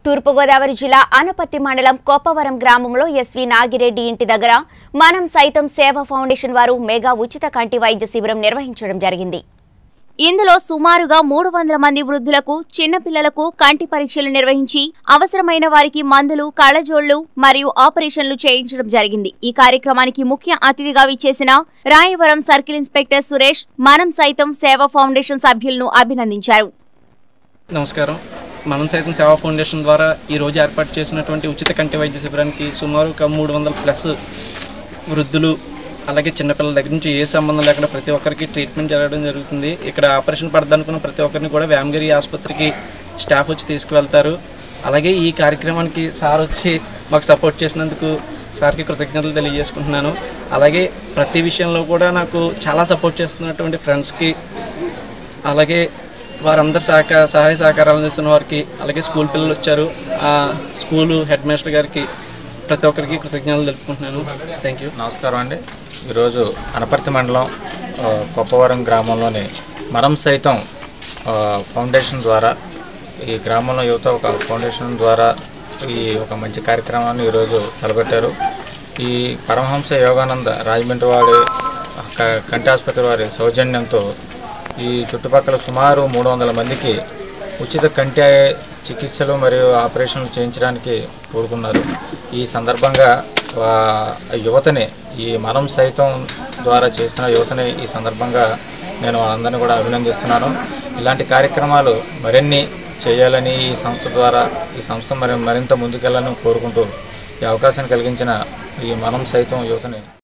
తూర్పుగోదావరి జిల్లా అనపత్తి మండలం కోపవరం గ్రామంలో ఎస్వి నాగిరెడ్డి ఇంటి దగ్గర మనం సైతం సేవ ఫౌండేషన్ వారు మెగా ఉచిత కంటి వైద్య శిబిరం నిర్వహించడం జరిగింది ఇందులో సుమారుగా మూడు వందల మంది వృద్ధులకు చిన్నపిల్లలకు కంటి పరీక్షలు నిర్వహించి అవసరమైన వారికి మందులు కళ్లజోళ్లు మరియు ఆపరేషన్లు చేయించడం జరిగింది ఈ కార్యక్రమానికి ముఖ్య అతిథిగా విచ్చేసిన రాయవరం సర్కిల్ ఇన్స్పెక్టర్ సురేష్ మనం సైతం సేవ ఫౌండేషన్ సభ్యులను అభినందించారు నమస్కారం మనం సైతం సేవా ఫౌండేషన్ ద్వారా ఈరోజు ఏర్పాటు చేసినటువంటి ఉచిత కంటి వైద్య శిబిరానికి సుమారు ఒక మూడు వందల ప్లస్ వృద్ధులు అలాగే చిన్నపిల్లల దగ్గర నుంచి ఏ సంబంధం లేకుండా ప్రతి ఒక్కరికి ట్రీట్మెంట్ జరగడం జరుగుతుంది ఇక్కడ ఆపరేషన్ పడదనుకున్న ప్రతి ఒక్కరిని కూడా వేమగిరి ఆసుపత్రికి స్టాఫ్ వచ్చి తీసుకువెళ్తారు అలాగే ఈ కార్యక్రమానికి సార్ వచ్చి మాకు సపోర్ట్ చేసినందుకు సార్కి కృతజ్ఞతలు తెలియజేసుకుంటున్నాను అలాగే ప్రతి విషయంలో కూడా నాకు చాలా సపోర్ట్ చేస్తున్నటువంటి ఫ్రెండ్స్కి అలాగే వారందరు సహక సహాయ సహకారాలు అందిస్తున్న వారికి అలాగే స్కూల్ పిల్లలు వచ్చారు ఆ స్కూలు హెడ్ మాస్టర్ గారికి ప్రతి ఒక్కరికి కృతజ్ఞతలు తెలుపుకుంటున్నాను థ్యాంక్ యూ నమస్కారం అండి ఈరోజు అనపర్తి మండలం ఆ, కొప్పవరం గ్రామంలోని మనం సైతం ఆ, ఫౌండేషన్ ద్వారా ఈ గ్రామంలో యువత ఒక ఫౌండేషన్ ద్వారా ఈ ఒక మంచి కార్యక్రమాన్ని ఈరోజు తలపెట్టారు ఈ పరమహంస యోగానంద రాజమండ్రి వారి క- కంటి ఆసుపత్రి వారి సౌజన్యంతో ఈ చుట్టుపక్కల సుమారు మూడు వందల మందికి ఉచిత కంటి చికిత్సలు మరియు ఆపరేషన్లు చేయించడానికి కోరుకున్నారు ఈ సందర్భంగా వా- యువతని ఈ మనం సైతం ద్వారా చేస్తున్న యువతని ఈ సందర్భంగా నేను వాళ్ళందరినీ కూడా అభినందిస్తున్నాను ఇలాంటి కార్యక్రమాలు మరిన్ని చేయాలని ఈ సంస్థ ద్వారా ఈ సంస్థ మరి మరింత ముందుకెళ్ళాలని కోరుకుంటూ ఈ అవకాశాన్ని కలిగించిన ఈ మనం సైతం యువతని